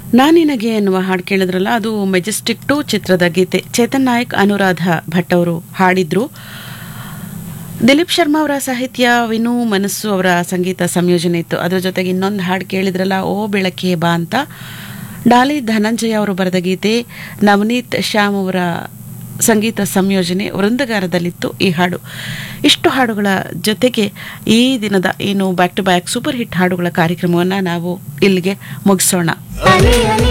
ನಾನಿನಗೆ ಎನ್ನುವ ಹಾಡು ಕೇಳಿದ್ರಲ್ಲ ಅದು ಮೆಜೆಸ್ಟಿಕ್ ಟು ಚಿತ್ರದ ಗೀತೆ ಚೇತನ್ ನಾಯಕ್ ಅನುರಾಧ ಭಟ್ ಅವರು ಹಾಡಿದ್ರು ದಿಲೀಪ್ ಶರ್ಮಾ ಅವರ ಸಾಹಿತ್ಯ ವಿನು ಮನಸ್ಸು ಅವರ ಸಂಗೀತ ಸಂಯೋಜನೆ ಇತ್ತು ಅದ್ರ ಜೊತೆಗೆ ಇನ್ನೊಂದು ಹಾಡು ಕೇಳಿದ್ರಲ್ಲ ಓ ಬೆಳಕೆ ಬಾ ಅಂತ ಡಾಲಿ ಧನಂಜಯ ಅವರು ಬರೆದ ಗೀತೆ ನವನೀತ್ ಶ್ಯಾಮ್ ಅವರ ಸಂಗೀತ ಸಂಯೋಜನೆ ವೃಂದಗಾರದಲ್ಲಿತ್ತು ಈ ಹಾಡು ಇಷ್ಟು ಹಾಡುಗಳ ಜೊತೆಗೆ ಈ ದಿನದ ಏನು back to back super hit ಹಾಡುಗಳ ಕಾರ್ಯಕ್ರಮವನ್ನು ನಾವು ಇಲ್ಲಿಗೆ ಮುಗಿಸೋಣ